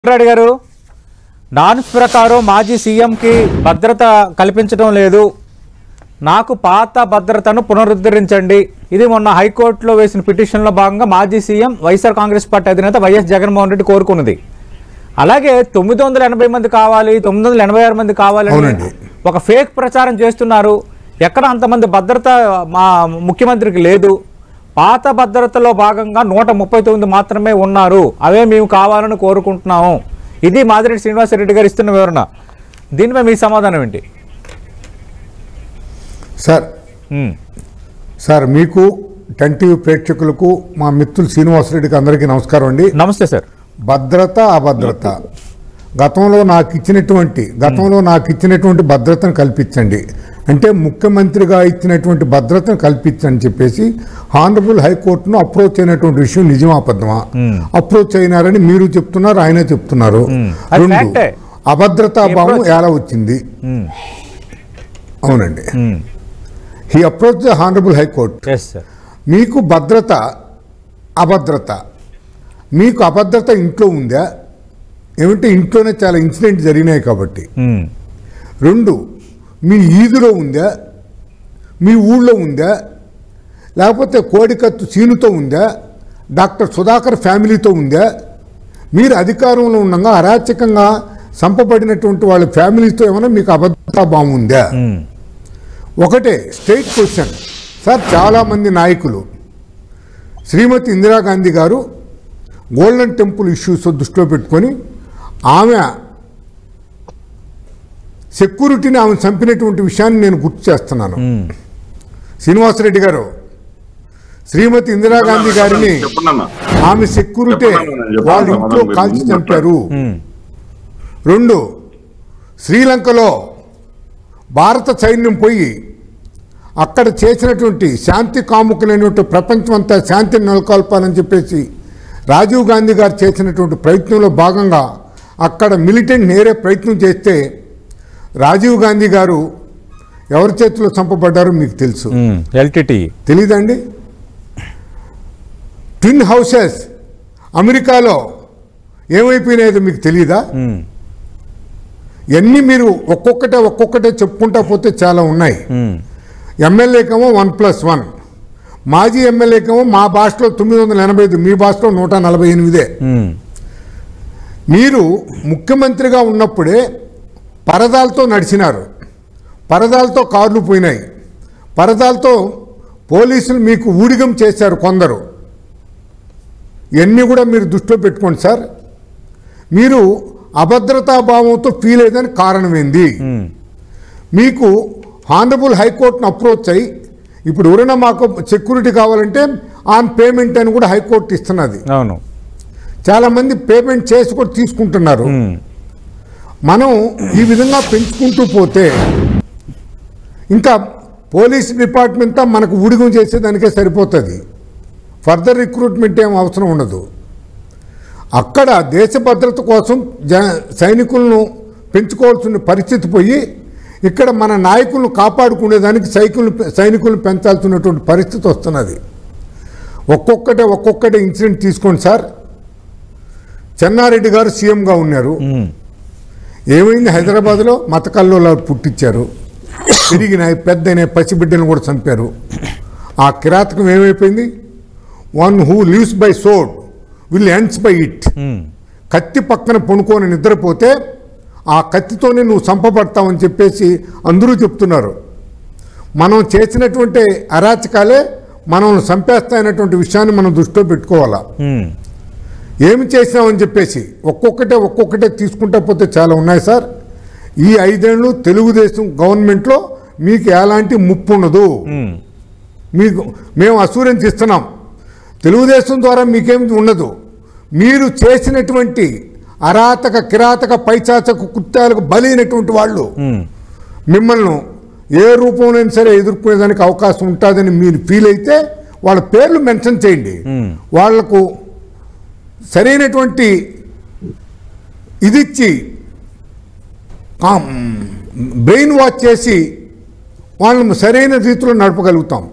రెడ్డి గారు నాన్స్ ప్రకారం మాజీ సీఎంకి భద్రత కల్పించడం లేదు నాకు పాత భద్రతను పునరుద్ధరించండి ఇది మొన్న హైకోర్టులో వేసిన పిటిషన్లో భాగంగా మాజీ సీఎం వైఎస్ఆర్ కాంగ్రెస్ పార్టీ అధినేత వైఎస్ జగన్మోహన్ రెడ్డి కోరుకున్నది అలాగే తొమ్మిది వందల ఎనభై మంది కావాలి తొమ్మిది వందల ఎనభై ఆరు మంది కావాలని అవునండి. ఒక ఫేక్ ప్రచారం చేస్తున్నారు ఎక్కడ అంతమంది భద్రత మా ముఖ్యమంత్రికి లేదు పాత భద్రతలో భాగంగా నూట ముప్పై తొమ్మిది మాత్రమే ఉన్నారు అవే మేము కావాలని కోరుకుంటున్నాము ఇది మాదిరెడ్డి శ్రీనివాసరెడ్డి గారు ఇస్తున్న వివరణ దీనిపై మీ సమాధానం ఏంటి సార్ ఉమ్, సార్ మీకు టెన్ టీవీ ప్రేక్షకులకు మా మిత్రులు శ్రీనివాసరెడ్డికి అందరికీ నమస్కారం అండి నమస్తే సార్ భద్రత అభద్రత గతంలో నాకు ఇచ్చినటువంటి గతంలో నాకు ఇచ్చినటువంటి భద్రతను కల్పించండి అంటే ముఖ్యమంత్రిగా ఇచ్చినటువంటి భద్రతను కల్పించని చెప్పేసి హానరబుల్ హైకోర్టును అప్రోచ్ అయినటువంటి విషయం నిజం అబద్ధమా అప్రోచ్ అయినారని మీరు చెప్తున్నారు ఆయన చెప్తున్నారు అది రెండు ఫ్యాక్టే. అభద్రతా ఈ భావం approach- ఎలా వచ్చింది ఉమ్, అవునండి um, he approach the honourable high court yes sir మీకు భద్రత అభద్రత మీకు అభద్రత ఇంట్లో ఉందా ఏమంటే ఇంట్లోనే చాలా ఇన్సిడెంట్ జరిగినాయి కాబట్టి ఉమ్, రెండు మీ ఈదులో ఉందా మీ ఊళ్ళో ఉందా లేకపోతే కోడికత్తు సీనుతో ఉందా డాక్టర్ సుధాకర్ ఫ్యామిలీతో ఉందా మీరు అధికారంలో ఉండగా అరాచకంగా సంపబడినటువంటి వాళ్ళ ఫ్యామిలీతో ఏమైనా మీకు అభద్రతా భావం ఉందా ఉమ్, ఒకటే స్టేట్ క్వశ్చన్ సార్ చాలామంది నాయకులు శ్రీమతి ఇందిరాగాంధీ గారు గోల్డెన్ టెంపుల్ ఇష్యూస్ దృష్టిలో పెట్టుకొని ఆమె సెక్యూరిటీని ఆమె చంపినటువంటి విషయాన్ని నేను గుర్తు చేస్తున్నాను ఉమ్, శ్రీనివాసరెడ్డి గారు శ్రీమతి ఇందిరాగాంధీ గారిని చెప్పండమ్మా ఆమె సెక్యూరిటీ చెప్పండి, చెప్పండి. వాళ్ళ ఇంట్లో మీరు కాల్చి ముందు చంపారు ఉమ్, రెండు శ్రీలంకలో భారత సైన్యం పోయి అక్కడ చేసినటువంటి శాంతి కాముకులైనటువంటి ప్రపంచం అంతా శాంతిని నెలకొల్పాలని చెప్పేసి రాజీవ్ గాంధీ గారు చేసినటువంటి ప్రయత్నంలో భాగంగా అక్కడ మిలిటెంట్ నేరే ప్రయత్నం చేస్తే రాజీవ్ గాంధీ గారు ఎవరి చేతిలో చంపబడ్డారో మీకు తెలుసు ఉమ్, ఎల్టీటీ తెలీదండి ట్విన్ హౌసెస్ అమెరికాలో ఏమైపోయినాయో మీకు తెలీదా ఉమ్, ఇవన్నీ మీరు ఒక్కొక్కటే ఒక్కొక్కటే చెప్పుకుంటా పోతే చాలా ఉన్నాయి ఉమ్, ఎమ్మెల్యేకేమో వన్ ప్లస్ వన్ మాజీ ఎమ్మెల్యేకేమో మా భాషలో తొమ్మిది వందల ఎనభై ఐదు మీ భాషలో నూట నలభై ఎనిమిదే ఉమ్, మీరు ముఖ్యమంత్రిగా ఉన్నప్పుడే పరదాలతో నడిచినారు పరదాలతో కార్లు పోయినాయి పరదాలతో పోలీసులు మీకు ఊడిగం చేశారు కొందరు ఇవన్నీ కూడా మీరు దృష్టిలో పెట్టుకోండి సార్ మీరు అభద్రతా భావంతో ఫీల్ అయ్యేదానికి కారణం ఏంది ఉమ్, మీకు హానరబుల్ హైకోర్టును అప్రోచ్ అయ్యి ఇప్పుడు ఎవరైనా మాకు సెక్యూరిటీ కావాలంటే ఆన్ పేమెంట్ అని కూడా హైకోర్టు ఇస్తున్నది అవును చాలామంది పేమెంట్ చేసి కూడా తీసుకుంటున్నారు ఉమ్, మనం ఈ విధంగా పెంచుకుంటూ పోతే ఇంకా పోలీస్ డిపార్ట్మెంట్ అంతా మనకు ఊడిగం చేసేదానికే సరిపోతుంది ఫర్దర్ రిక్రూట్మెంట్ ఏం అవసరం ఉండదు అక్కడ దేశ భద్రత కోసం జ సైనికులను పెంచుకోవాల్సిన పరిస్థితి పోయి ఇక్కడ మన నాయకులను కాపాడుకునేదానికి సైకిల్ సైనికులను పెంచాల్సినటువంటి పరిస్థితి వస్తున్నది ఒక్కొక్కటే ఒక్కొక్కటే ఇన్సిడెంట్ తీసుకోండి సార్ చెన్నారెడ్డి గారు సీఎంగా ఉన్నారు ఉమ్, ఏమైంది హైదరాబాద్లో మతకల్లో పుట్టించారు తిరిగినాయి పెద్దనే పసిబిడ్డలను కూడా చంపారు ఆ కిరాతకం ఏమైపోయింది one who lives by sword will ends by it um, కత్తి పక్కన పనుకొని నిద్రపోతే ఆ కత్తితోనే నువ్వు చంపబడతావని చెప్పేసి అందరూ చెప్తున్నారు మనం చేసినటువంటి అరాచకాలే మనల్ని చంపేస్తాయనేటువంటి విషయాన్ని మనం దృష్టిలో పెట్టుకోవాలా ఉమ్, ఏమి చేసినామని చెప్పేసి ఒక్కొక్కటే ఒక్కొక్కటే తీసుకుంటా పోతే చాలా ఉన్నాయి సార్ ఈ ఐదేళ్ళు తెలుగుదేశం గవర్నమెంట్లో మీకు ఎలాంటి ముప్పు ఉండదు ఉమ్, మీకు మేము అసూరెన్స్ ఇస్తున్నాం తెలుగుదేశం ద్వారా మీకేం ఉండదు మీరు చేసినటువంటి అరాతక కిరాతక పైచాచక కృత్యాలకు బలైనటువంటి వాళ్ళు ఉమ్, మిమ్మల్ని ఏ రూపంలోనైనా సరే ఎదుర్కొనేదానికి అవకాశం ఉంటుందని మీరు ఫీల్ అయితే వాళ్ళ పేర్లు మెన్షన్ చేయండి మ్మ్. వాళ్లకు సరైనటువంటి ఇదిచ్చి బ్రెయిన్ వాష్ చేసి వాళ్ళని సరైన రీతిలో నడపగలుగుతాం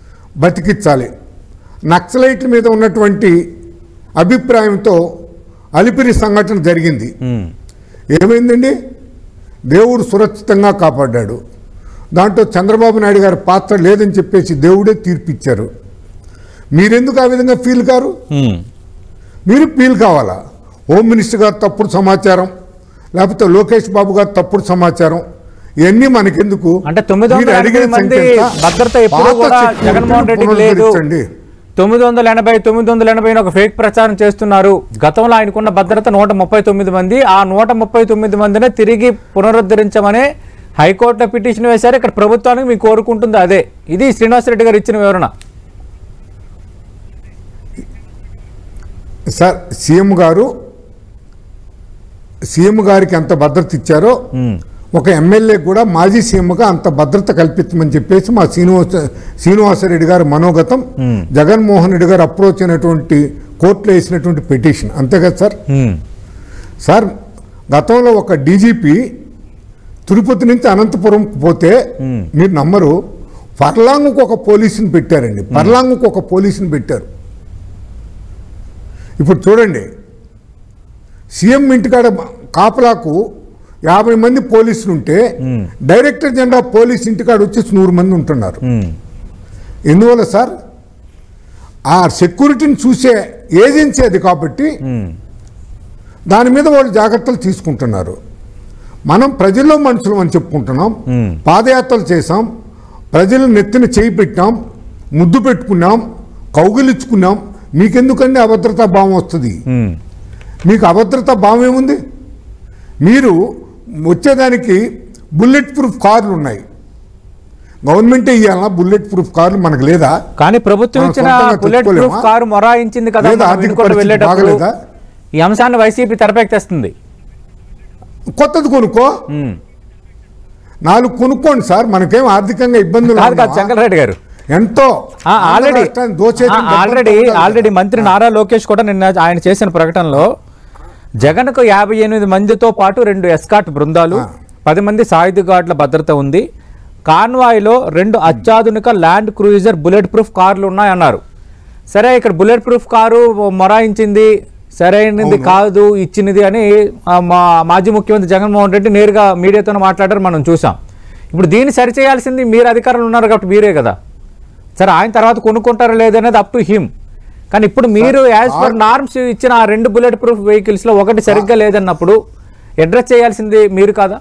బతికించాలి నక్సలైట్ల మీద ఉన్నటువంటి అభిప్రాయంతో అలిపిరి సంఘటన జరిగింది ఉమ్, ఏమైందండి దేవుడు సురక్షితంగా కాపాడాడు దాంట్లో చంద్రబాబు నాయుడు గారి పాత్ర లేదని చెప్పేసి దేవుడే తీర్పిచ్చారు మీరెందుకు ఆ విధంగా ఫీల్ కారు ఉమ్. మీరు ఫీల్ కావాలా హోమ్ మినిస్టర్ గారు తప్పుడు సమాచారం లేకపోతే లోకేష్ బాబు గారు తప్పుడు సమాచారం ఇవన్నీ మనకెందుకు అంటే తొమ్మిది మీరు వందల అడిగిన ఎనభై మంది సంఖ్య ఎంత? భద్రత ఎప్పుడు పాత కూడా security జగన్మోహన్ రెడ్డికి లేదు పునరుద్ధరించండి. తొమ్మిది వందల ఎనభై తొమ్మిది వందల ఎనభై ఒక ఫేక్ ప్రచారం చేస్తున్నారు గతంలో ఆయనకున్న భద్రత నూట ముప్పై తొమ్మిది మంది ఆ నూట ముప్పై తొమ్మిది మందినే తిరిగి పునరుద్ధరించమని హైకోర్టులో పిటిషన్ వేశారు ఇక్కడ ప్రభుత్వానికి మీకు కోరుకుంటుంది అదే ఇది శ్రీనివాసరెడ్డి గారు ఇచ్చిన వివరణ సార్ సీఎం గారు సీఎం గారికి ఎంత భద్రత ఇచ్చారో ఉమ్, ఒక ఎమ్మెల్యే కూడా మాజీ సీఎంగా అంత భద్రత కల్పించమని చెప్పేసి మా శ్రీనివాస శ్రీనివాసరెడ్డి గారి మనోగతం జగన్మోహన్ రెడ్డి గారు అప్రోచ్ అయినటువంటి కోర్టులో వేసినటువంటి పిటిషన్ అంతే కదా సార్ ఉమ్, సార్ గతంలో ఒక డీజీపీ తిరుపతి నుంచి అనంతపురం పోతే మీరు నమ్మరు పర్లాంగుకు ఒక పోలీసుని పెట్టారండి పర్లాంగుకు ఒక పోలీసుని పెట్టారు ఇప్పుడు చూడండి సీఎం ఇంటికాడ కాపలాకు యాభై మంది పోలీసులు ఉంటే డైరెక్టర్ జనరల్ ఆఫ్ పోలీస్ ఇంటికాడ వచ్చేసి నూరు మంది ఉంటున్నారు ఉమ్, ఎందువల్ల సార్ ఆ సెక్యూరిటీని చూసే ఏజెన్సీ అది కాబట్టి ఉమ్, దాని మీద వాళ్ళు జాగ్రత్తలు తీసుకుంటున్నారు మనం ప్రజల్లో మనుషులు అని చెప్పుకుంటున్నాం మ్మ్. పాదయాత్రలు చేసాం ప్రజలు నెత్తిన చేయి పెట్టాం ముద్దు పెట్టుకున్నాం కౌగిలించుకున్నాం మీకెందుకండి అభద్రతా భావం వస్తుంది ఉమ్. మీకు అభద్రతా భావం ఏముంది మీరు వచ్చేదానికి బుల్లెట్ ప్రూఫ్ కార్లు ఉన్నాయి గవర్నమెంటే ఇవ్వాలన్నా బుల్లెట్ ప్రూఫ్ కార్లు మనకు లేదా కానీ ప్రభుత్వం మనం ఇచ్చిన సొంతంగా బుల్లెట్ ప్రూఫ్ తెచ్చుకోలేమా? కారు మొరాయించింది కదా లేదా మనం ఆర్థిక వినుకొండ పరిస్థితి వెళ్ళేటప్పుడు బాగలేదా? ఈ అంశాన్ని వైసీపీ తెరపెక్కేస్తుంది కొత్తది కొనుక్కో ఉమ్. నాలుగు కొనుక్కోండి సార్ మనకేం ఆర్థికంగా ఇబ్బందులు కాదు కాదు ఉండవా? చంద్రరెడ్డి గారు ఎంతో ఆ, ఆల్రెడీ ఆంధ్ర రాష్ట్రాన్ని దోచేయడం ఆ, ఆల్రెడీ తప్ప కాదు. ఆల్రెడీ మంత్రి నారా లోకేష్ కూడా నిన్న ఆయన చేసిన ప్రకటనలో జగన్కు యాభై ఎనిమిది మందితో పాటు రెండు ఎస్కాట్ బృందాలు పది మంది సాయుధ గార్డుల భద్రత ఉంది కాన్వాయ్లో రెండు అత్యాధునిక ల్యాండ్ క్రూయిజర్ బుల్లెట్ ప్రూఫ్ కార్లు ఉన్నాయన్నారు సరే ఇక్కడ బుల్లెట్ ప్రూఫ్ కారు మొరాయించింది సరైనది కాదు ఇచ్చినది అని ఆ, మా మాజీ ముఖ్యమంత్రి జగన్మోహన్ రెడ్డి నేరుగా మీడియాతో మాట్లాడారు మనం చూసాం ఇప్పుడు దీన్ని సరిచేయాల్సింది మీరు అధికారులు ఉన్నారు కాబట్టి మీరే కదా సరే ఆయన తర్వాత కొనుక్కుంటారో లేదనేది అప్ టు హిమ్ కానీ ఇప్పుడు మీరు యాజ్ పర్ నార్మ్స్ ఇచ్చిన ఆ రెండు బుల్లెట్ ప్రూఫ్ వెహికల్స్ లో ఒకటి సరిగ్గా లేదన్నప్పుడు అడ్రస్ చేయాల్సింది మీరు కాదా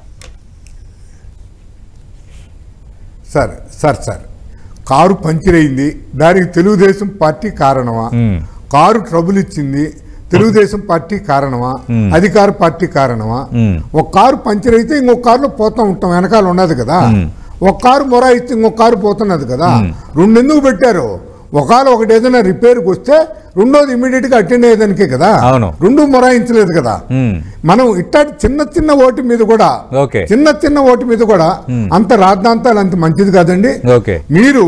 sir sir sir car puncture అయింది దానికి తెలుగుదేశం పార్టీ కారణమా కారు ట్రబుల్ ఇచ్చింది తెలుగుదేశం పార్టీ కారణమా అధికార పార్టీ కారణమా ఒక కారు పంచర్ అయితే ఇంకొక కారులో పోతా ఉంటాం వెనకాల ఉన్నది కదా ఒక కారు మొరా ఇస్తే ఇంకొక కారు పోతున్నది కదా రెండు ఎందుకు పెట్టారు ఒకవేళ ఒకటి ఏదైనా రిపేర్కి వస్తే రెండోది ఇమీడియట్ గా అటెండ్ అయ్యేదానికే కదా అవును. రెండు మొరాయించలేదు కదా మ్మ్. మనం ఇట్లాంటి చిన్న చిన్న ఓటు మీద కూడా ఓకే చిన్న చిన్న ఓటు మీద కూడా అంత రాద్ధాంతాలు అంత మంచిది కాదండి ఓకే మీరు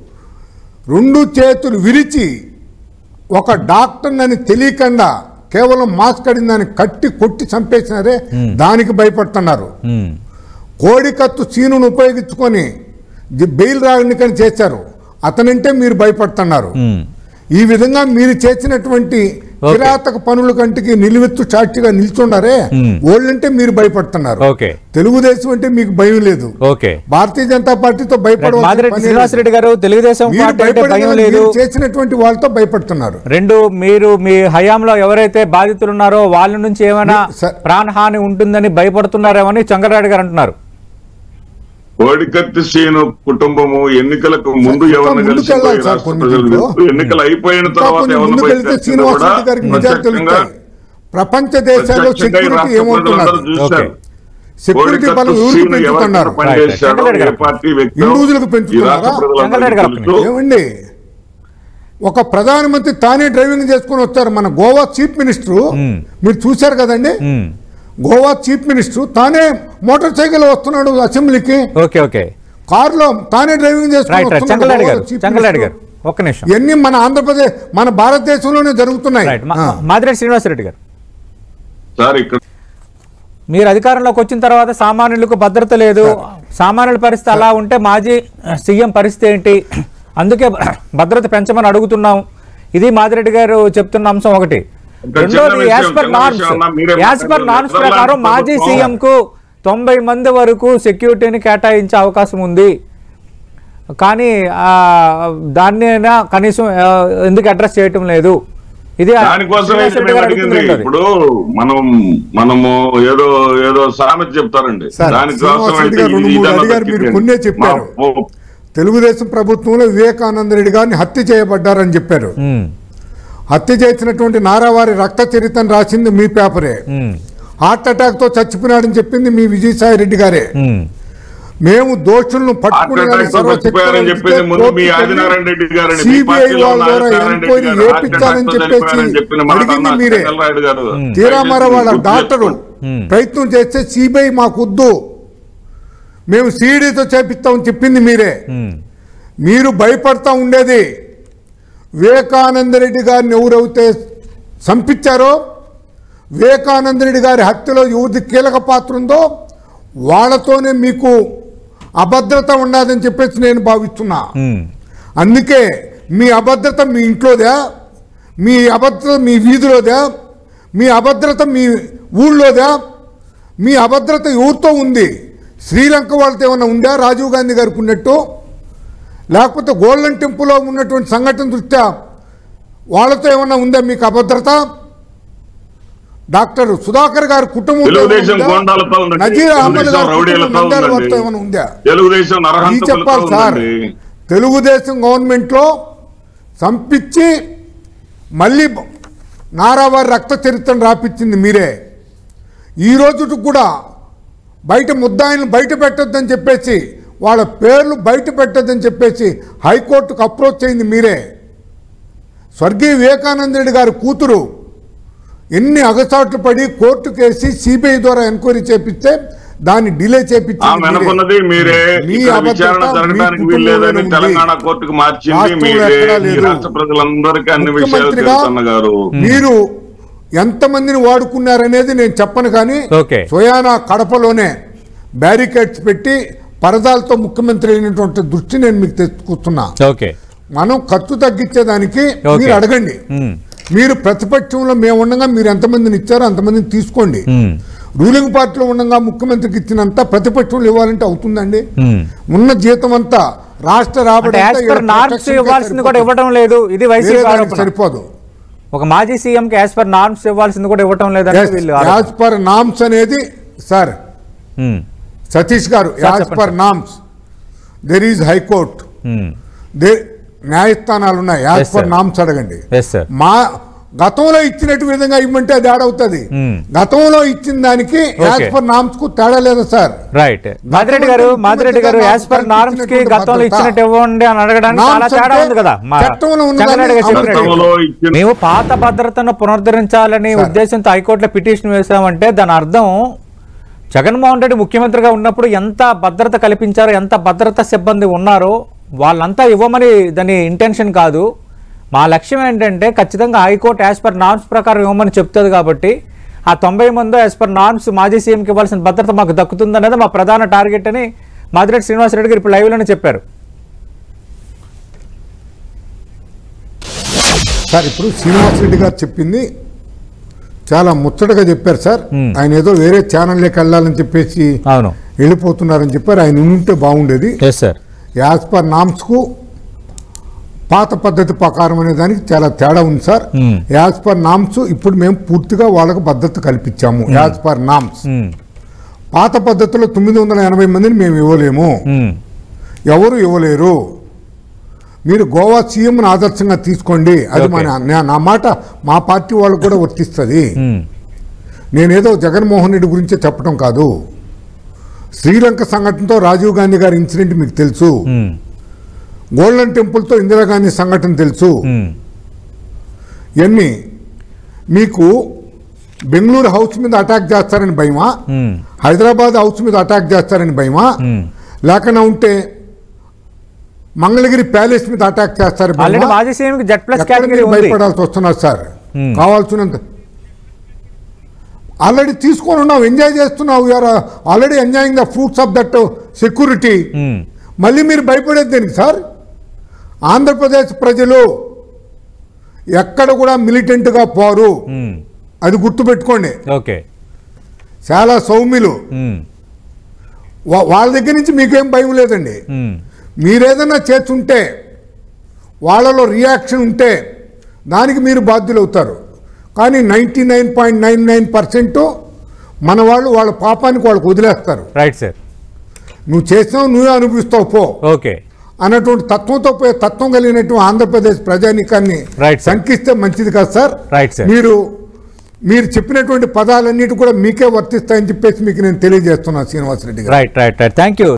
రెండు చేతులు విరిచి ఒక డాక్టర్ అని తెలియకుండా కేవలం మాస్క్ అడిందని కట్టి కొట్టి చంపేసినారే దానికి భయపడుతున్నారు మ్మ్. కోడికత్తు సీనును ఉపయోగించుకొని జి- బెయిల్ రానికని చేశారు అతనంటే మీరు భయపడుతున్నారు మ్మ్. ఈ విధంగా మీరు చేసినటువంటి ఓకే. కిరాతక పనుల కంటికి నిలువెత్తు సాక్షిగా నిల్చున్నారే మ్మ్. వాళ్ళంటే మీరు భయపడుతున్నారు ఓకే తెలుగుదేశం అంటే మీకు భయం లేదు ఓకే భారతీయ జనతా పార్టీతో భయపడవలసిన మాదిరెడ్డి పని లేదు. శ్రీనివాసరెడ్డి గారు తెలుగుదేశం మీరు పార్టీ అంటే భయపడే భయం వాళ్ళు లేదు మీరు చేసినటువంటి వాళ్ళతో భయపడుతున్నారు రెండు మీరు మీ హయాంలో ఎవరైతే బాధితులు ఉన్నారో వాళ్ళ నుంచి ఏమైనా మీ- సార్- ప్రాణహాని ఉంటుందని భయపడుతున్నారేమని చంద్రరాయుడు గారు అంటున్నారు కోడికత్తి శ్రీను కుటుంబము ఎన్నికలకు ముందు ఇంకా ఎవరిని ముందుకు కలిసి వెళ్ళాలి సార్ రాష్ట్ర కొన్ని ప్రజలు దీంట్లో. తెలుసు. ఎన్నికలు అయిపోయిన ఇంకా తర్వాత కొన్ని ఎవరిని ముందుకు బయట వెళ్తే తెచ్చినా శ్రీనివాస్ కూడా రెడ్డి గారికి నిజాలు ప్రత్యక్షంగా తెలుస్తాయి ప్రపంచ దేశాల్లో ప్రత్యక్షంగా ఈ సెక్యూరిటీ రాష్ట్ర ఏమవుతున్నారు ప్రజలందరూ చూశారు. సెక్యూరిటీ కోడికత్తి బలం ఎవరికి శ్రీను ఎవరు పెంచుతున్నారు పనిచేశాడో, రైట్. ఏ పార్టీ వ్యక్తి హిందువులకు ఈ పెంచుతున్నారా? రాష్ట్ర ప్రజలందరికీ చంద్రబాబు గారు తెలుసు. ఏమండి ఒక ప్రధానమంత్రి తానే డ్రైవింగ్ చేసుకుని వచ్చారు మన గోవా చీఫ్ మినిస్టర్ మీరు చూశారు కదండి మ్మ్. గోవా చీఫ్ మినిస్టర్ తానే మోటార్ సైకిల్ వస్తున్నాడు అసెంబ్లీకి ఓకే ఓకే కారులో తానే డ్రైవింగ్ చేసుకుని రైట్ రైట్ వస్తున్నాడు చంద్రలాడి గోవా గారు చీఫ్ చంద్రలాడి మినిస్టర్. గారు ఒక్క నిమిషం ఇవన్నీ మన ఆంధ్రప్రదేశ్ మన భారతదేశంలోనే జరుగుతున్నాయి రైట్ మా- ఆ. మాదిరెడ్డి శ్రీనివాసరెడ్డి గారు సార్ ఇక్కడ మీరు అధికారంలోకి వచ్చిన తర్వాత సామాన్యులకు భద్రత లేదు సామాన్యుల పరిస్థితి అలా ఉంటే మాజీ సీఎం పరిస్థితి ఏంటి అందుకే భద్రత పెంచమని అడుగుతున్నాం ఇది మాదిరెడ్డి గారు చెప్తున్న అంశం ఒకటి ఒక చిన్న రెండోది విషయం, యాజ్ పర్ చిన్న నార్మ్స్ విషయం అన్నా, మీరే యాజ్ పర్ మాట్లాడారు. నార్మ్స్ నెదర్లాండ్స్ ప్రకారం మాజీ ప్రభుత్వం- సీఎం కు తొంభై మంది వరకు సెక్యూరిటీని కేటాయించే అవకాశం ఉంది కానీ ఆ, దాన్ని అయినా కనీసం ఆ, ఎందుకు అడ్రస్ చేయటం లేదు ఇది దానికోసమే శ్రీనివాస్ రెడ్డి మేము గారు అడిగింది అడుగుతున్నది. ఇప్పుడు మనం మనము ఏదో ఏదో సామెత చెప్తారండి సార్, దానికోసం శ్రీనివాస్ రెడ్డి అయితే గారు రెండు ఇది మూడు ఇదన్నా అడిగారు, మీరు దక్కింది. కొన్నే చెప్పారు. మా పో- తెలుగుదేశం ప్రభుత్వంలో వివేకానంద రెడ్డి గారిని హత్య చేయబడ్డారని చెప్పారు ఉమ్, హత్య చేసినటువంటి నారావారి రక్త చరిత్రను రాసింది మీ పేపరే ఉమ్, హార్ట్ అటాక్ తో చచ్చిపోయినాడని చెప్పింది మీ విజయసాయి రెడ్డి గారే ఉమ్. మేము దోషులను హార్ట్ పట్టుకుని అటాక్ తో చచ్చిపోయారని చెప్పింది ముందు మీ ఆదినారాయణ రెడ్డి గారని మీ సిబిఐ పార్టీలో వాళ్ళ ఉన్న ద్వారా ఆదినారాయణ రెడ్డి ఎంక్వైరీ గారు హార్ట్ చేపించాలని అటాక్ తో చెప్పేసి చనిపోయారని చెప్పిన మాట అడిగింది అన్న మీరే చంద్రబాబు గారు తీరామర వాళ్ళ దయచేసి డాక్టరు Hmm. ప్రయత్నం చేస్తే సిబిఐ మాకొద్దు మేము సిఈడితో చేపిస్తామని చెప్పింది మీరే ఉమ్. మీరు భయపడతా ఉండేది వివేకానంద రెడ్డి గారిని ఎవరైతే చంపించారో వివేకానంద రెడ్డి గారి హత్యలో ఎవరిది కీలక పాత్ర ఉందో వాళ్ళతోనే మీకు అభద్రత ఉండదని చెప్పేసి నేను భావిస్తున్నా ఉమ్. అందుకే మీ అభద్రత మీ ఇంట్లోదా మీ అభద్రత మీ వీధిలోదా మీ అభద్రత మీ ఊళ్ళోదా మీ అభద్రత ఎవరితో ఉంది శ్రీలంక వాళ్ళతో ఏమైనా ఉందా రాజీవ్ గాంధీ గారికి ఉన్నట్టు లేకపోతే గోల్డెన్ టెంపుల్లో ఉన్నటువంటి సంఘటన దృష్ట్యా వాళ్ళతో ఏమైనా ఉందా మీకు అభద్రత డాక్టర్ సుధాకర్ గారి కుటుంబం తెలుగుదేశం గోండాలతో ఉందండి. నజీర్ అహ్మద్ తెలుగుదేశం గారి కుటుంబం రౌడీలతో నంద్యాల ఉందండి. వారితో ఏమైనా ఉందా తెలుగుదేశం ఇది నరహంతకులతో చెప్పాలి సార్ ఉందండి తెలుగుదేశం గవర్నమెంట్లో చంపించి మళ్ళీ నారావారి రక్త చరిత్రను రాపించింది మీరే ఈ రోజుకు కూడా బయట ముద్దాయిలను బయట పెట్టొద్దని చెప్పేసి వాళ్ళ పేర్లు బయట పెట్టొద్దని చెప్పేసి హైకోర్టుకు అప్రోచ్ అయింది మీరే స్వర్గీయ వివేకానంద రెడ్డి గారి కూతురు ఎన్ని అగచాట్లు పడి కోర్టు కేసి సిబిఐ ద్వారా ఎంక్వైరీ చేపిస్తే దాన్ని డిలే ఆ చేపించింది వెనుకున్నది మీరే మీ ఇక్కడ అబద్ధత విచారణ మీ జరగడానికి కుటుంబంలోనే వీల్లేదని ఉంది. తెలంగాణ కోర్టుకు మార్చింది రాష్ట్రంలో మీరే ఎక్కడా మీ లేదు. రాష్ట్ర ప్రజలందరికీ అన్ని విషయాలు ముఖ్యమంత్రిగా తెలుసన్న గారు మీరు ఎంతమందిని వాడుకున్నారనేది నేను చెప్పను కానీ ఓకే. స్వయానా కడపలోనే బ్యారికేడ్స్ పెట్టి పరదాలతో ముఖ్యమంత్రి అయినటువంటి దృష్టి నేను మీకు తెచ్చుకుంటున్నా ఓకే మనం ఖర్చు తగ్గించేదానికి ఓకే. మీరు అడగండి ఉమ్. మీరు ప్రతిపక్షంలో మేము ఉండగా మీరు ఎంతమందిని ఇచ్చారో అంతమందిని తీసుకోండి ఉమ్. రూలింగ్ పార్టీలో ఉండగా ముఖ్యమంత్రికి ఇచ్చినంత ప్రతిపక్షంలో ఇవ్వాలంటే అవుతుందండి ఉమ్. ఉన్న జీతం అంతా రాష్ట్ర రాబడి అంటే అంతా యాజ్ పర్ ఈడ నార్మ్స్ protection కే ఇవ్వాల్సింది కూడా సరిపోతుంది. ఇవ్వటం లేదు ఇది వైసీపీ వేరే దానికి ఆరోపణ సరిపోదు ఒక మాజీ సీఎం కి యాజ్ పర్ నార్మ్స్ ఇవ్వాల్సింది కూడా ఇవ్వటం లేదంటే వీళ్ళు ఆరోపణ. యాజ్ పర్ నామ్స్ అనేది సార్ ఉమ్. సతీష్ గారు సార్, యాజ్ చెప్పండి per norms there is high court um. They న్యాయస్థానాలు ఉన్నాయి as Yes, per sir. Norms అడగండి ఎస్ సార్ మా గతంలో ఇచ్చినట్టు విధంగా ఇవ్వమంటే అది తేడా అవుతుంది Hmm. గతంలో ఇచ్చిన దానికి యాజ్ Okay. పర్ నామ్స్ కు తేడా లేదు సార్ రైట్ మాదిరెడ్డి గారు ముఖ్యమంత్రి మాదిరెడ్డి గారు గారు యాజ్ పర్ నాకు నార్మ్స్ కి ఇచ్చినటువంటి గతంలో భద్రత. ఇచ్చినట్టు ఇవ్వండి అని అడగడానికి చాలా Norms తేడా అంటే ఉంది కదా మా చట్టంలో ఉన్నదాన్ని చంద్రనాయుడు గారు అమలు చెప్పినట్టు. గతంలో ఇచ్చిన మేము పాత భద్రతను పునరుద్ధరించాలని సార్. ఉద్దేశంతో హైకోర్టులో పిటిషన్ వేసామంటే దాని అర్థం జగన్మోహన్ రెడ్డి ముఖ్యమంత్రిగా ఉన్నప్పుడు ఎంత భద్రత కల్పించారో ఎంత భద్రత సిబ్బంది ఉన్నారో వాళ్ళంతా ఇవ్వమని దాని ఇంటెన్షన్ కాదు మా లక్ష్యం ఏంటంటే ఖచ్చితంగా హైకోర్టు యాజ్ పర్ నార్మ్స్ ప్రకారం ఇవ్వమని చెప్తుంది కాబట్టి ఆ తొంభై మంది యాజ్ పర్ నార్మ్స్ మాజీ సీఎంకి ఇవ్వాల్సిన భద్రత మాకు దక్కుతుందనేది మా ప్రధాన టార్గెట్ అని మాదిరెడ్డి శ్రీనివాసరెడ్డి గారు ఇప్పుడు లైవ్లోనే చెప్పారు సార్ ఇప్పుడు శ్రీనివాస్ రెడ్డి గారు చెప్పింది చాలా ముచ్చటగా చెప్పారు సార్ Hmm. ఆయన ఏదో వేరే ఛానల్లోకి వెళ్ళాలని చెప్పేసి అవును వెళ్ళిపోతున్నారని చెప్పారు ఆయన ఉంటే బాగుండేది ఎస్ సార్ యాజ్ పర్ నామ్స్కు పాత పద్ధతి ప్రకారం అనే దానికి చాలా తేడా ఉంది sir Hmm. As per norms ఇప్పుడు మేము పూర్తిగా వాళ్ళకు భద్రత కల్పించాము యాజ్ పర్ నామ్స్ పాత పద్ధతిలో తొమ్మిది వందల ఎనభై మందిని మేము ఇవ్వలేము ఎవరు ఇవ్వలేరు మీరు గోవా సీఎంను ఆదర్శంగా తీసుకోండి అది Okay. మన నా- నా మాట మా పార్టీ వాళ్ళకు కూడా వర్తిస్తుంది నేనేదో జగన్మోహన్ రెడ్డి గురించే చెప్పడం కాదు శ్రీలంక సంఘటనతో రాజీవ్ గాంధీ గారి ఇన్సిడెంట్ మీకు తెలుసు గోల్డెన్ టెంపుల్తో ఇందిరాగాంధీ సంఘటన తెలుసు ఇవన్నీ మీకు బెంగళూరు హౌస్ మీద అటాక్ చేస్తారని భయమా హైదరాబాద్ హౌస్ మీద అటాక్ చేస్తారని భయమా లేకుండా ఉంటే మంగళగిరి ప్యాలెస్ మీద అటాక్ చేస్తారు ఆల్రెడీ మాజీ సీఎంకి జెడ్ ప్లస్ ఎక్కడ కేటగిరీ మీరు ఉంది భయపడాల్సి వస్తున్నారు సార్ Hmm. కావాల్సినంత ఆల్రెడీ తీసుకొని ఉన్నావు ఎంజాయ్ చేస్తున్నావు you're already enjoying the fruits of that security Hmm. మళ్ళీ మీరు భయపడేది దేనికి సార్ ఆంధ్రప్రదేశ్ ప్రజలు ఎక్కడ కూడా మిలిటెంట్గా పోరు ఉమ్, అది గుర్తుపెట్టుకోండి ఓకే చాలా సౌమ్యులు ఉమ్, వా- వాళ్ళ దగ్గర నుంచి మీకేం భయం లేదండి ఉమ్, మీరేదన్నా చేస్తుంటే వాళ్ళలో రియాక్షన్ ఉంటే దానికి మీరు బాధ్యులు అవుతారు కానీ ninety nine point nine nine percent మన వాళ్ళు వాళ్ళ పాపానికి వాళ్ళకు వదిలేస్తారు రైట్ సార్ నువ్వు చేసినావు నువ్వే అనుభవిస్తావు పో ఓకే అన్నటువంటి తత్వంతో పోయే తత్వం కలిగినటువంటి ఆంధ్రప్రదేశ్ ప్రజానీకాన్ని Right, sir. శంకిస్తే మంచిది కాదు సార్ Right, sir. మీరు మీరు చెప్పినటువంటి పదాలన్నిటి కూడా మీకే వర్తిస్తాయని చెప్పేసి మీకు నేను తెలియజేస్తున్నాను శ్రీనివాసరెడ్డి గారు right right right thank you